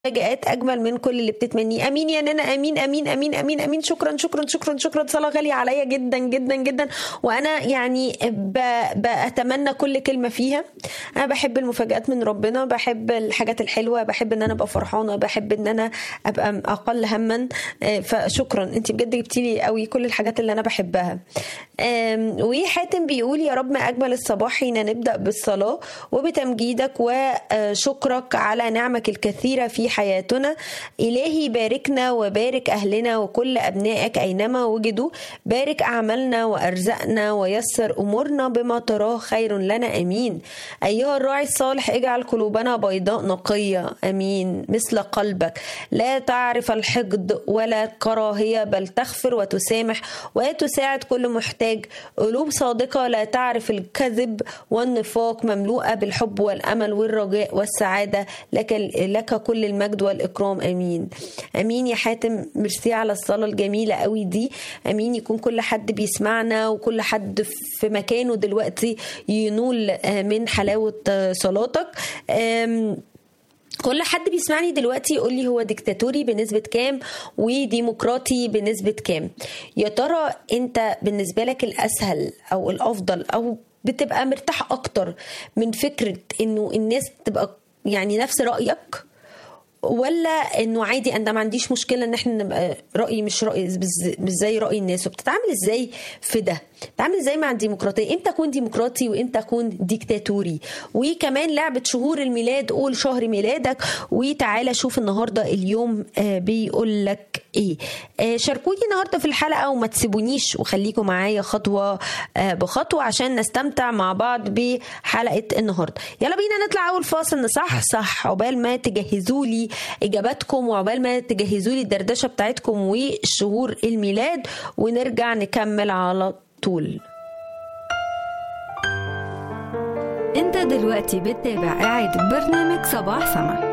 مفاجآت اجمل من كل اللي بتتمنيه امين يا نانا امين امين امين امين امين شكرا شكرا شكرا شكرا صلاه غاليه عليا جدا جدا جدا وانا يعني ب... بتمنى كل كلمه فيها انا بحب المفاجآت من ربنا بحب الحاجات الحلوه بحب ان انا ابقى فرحانه بحب ان انا ابقى اقل هما فشكرا انت بجد جبتي لي قوي كل الحاجات اللي انا بحبها وحاتم بيقول يا رب ما اجمل الصباح حين نبدا بالصلاه وبتمجيدك وشكرك على نعمك الكثيره في حياتنا إلهي باركنا وبارك أهلنا وكل أبنائك أينما وجدوا بارك أعمالنا وأرزقنا ويسر أمورنا بما تراه خير لنا أمين أيها الراعي الصالح اجعل قلوبنا بيضاء نقية أمين مثل قلبك لا تعرف الحقد ولا الكراهية بل تغفر وتسامح وتساعد كل محتاج قلوب صادقة لا تعرف الكذب والنفاق مملوءة بالحب والأمل والرجاء والسعادة لك, لك كل المجد والإكرام أمين أمين يا حاتم ميرسي على الصلاة الجميلة قوي دي أمين يكون كل حد بيسمعنا وكل حد في مكانه دلوقتي ينول من حلاوة صلاتك كل حد بيسمعني دلوقتي يقول لي هو ديكتاتوري بنسبة كام وديمقراطي بنسبة كام يا ترى انت بالنسبة لك الأسهل أو الأفضل أو بتبقى مرتاح أكتر من فكرة إنه الناس تبقى يعني نفس رأيك ولا انه عادي انا ما عنديش مشكله ان احنا نبقى رايي مش راي مش زي راي الناس وبتتعامل ازاي في ده بتتعامل ازاي مع الديمقراطيه امتى اكون ديمقراطي وامتى اكون ديكتاتوري وكمان لعبه شهور الميلاد قول شهر ميلادك وتعالى شوف النهارده اليوم بيقول لك ايه شاركوني النهارده في الحلقه وما تسيبونيش وخليكم معايا خطوه بخطوه عشان نستمتع مع بعض بحلقه النهارده يلا بينا نطلع اول فاصل نصح صح عقبال ما تجهزوا لي اجاباتكم وعقبال ما تجهزوا لي الدردشه بتاعتكم وشهور الميلاد ونرجع نكمل على طول انت دلوقتي بتتابع اعادة برنامج صباح سما